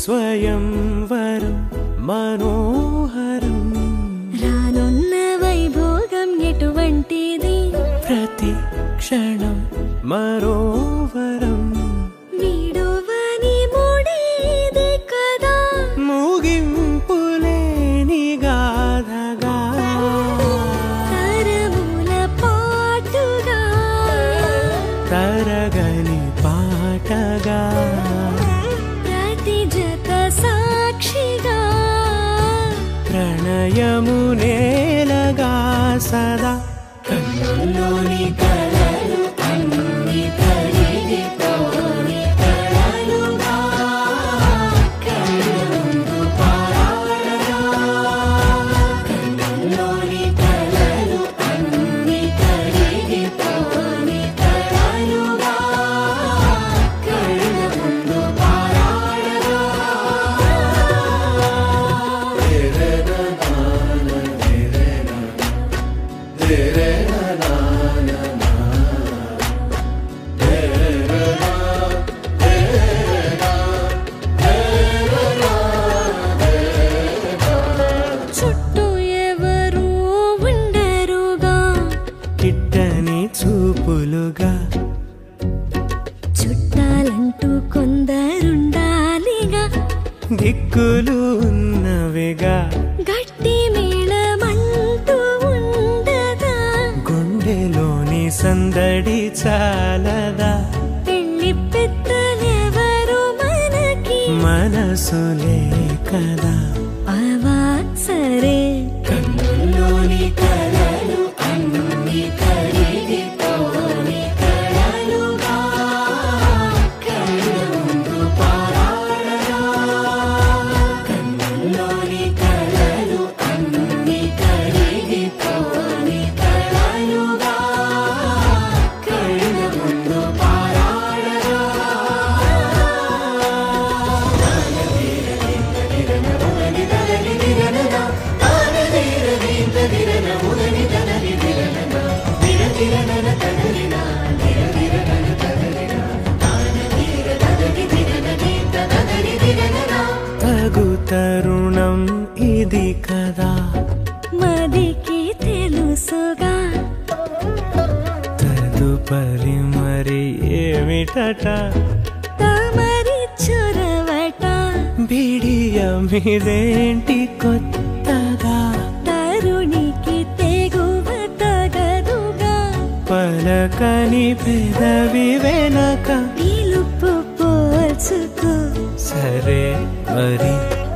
స్వయంవరం మనోహరం రానున్న వైభోగం ఎటువంటిది ప్రతి క్షణం మరోవరం వీడువని మూడేది కదా ముగింపులేని గాథగా తరముల పాటుగా తరగని పాటగా ప్రతి జత సాక్షిగా ప్రణయము నేలగా సదా కన్నుల్లోని కలలు అన్ని కరిగిపోని కలలుగా కళ్ళముందు పారాడగా కన్నుల్లోని కలలు అన్ని కరిగిపోని కలలుగా కళ్ళముందు పారాడగా చుట్టూ ఎవరు ఉండరుగా కిట్టని చూపులుగా చుట్టాలంటూ కొందరుండాలిగా దిక్కులు ఉన్నవిగా గట్టి మేళమంటూ ఉండగా గుండెలోని సందడి చాలదా పెళ్లి పెద్దలెవరు మనకి మనసులే కదా అవా సరే కన్నుల్లోని కలలు అన్ని కరిగిపోని కలలుగా కళ్ళ ముందు పారాడగా కన్నుల్లోని కలలు అన్ని కరిగిపోని కలలుగా కళ్ళ ముందు పారాడగా తగు తరుణం ఇది కదా మదికి తెలుసుగా తదుపరి మరి ఏమిటట తమరి చొరవట బిడియమిదేంటి కొత్తగా తరుణికి తెగువ తగదుగా పలకని పెదవి వెనక పిలుపు పోల్చుకో సరే మరి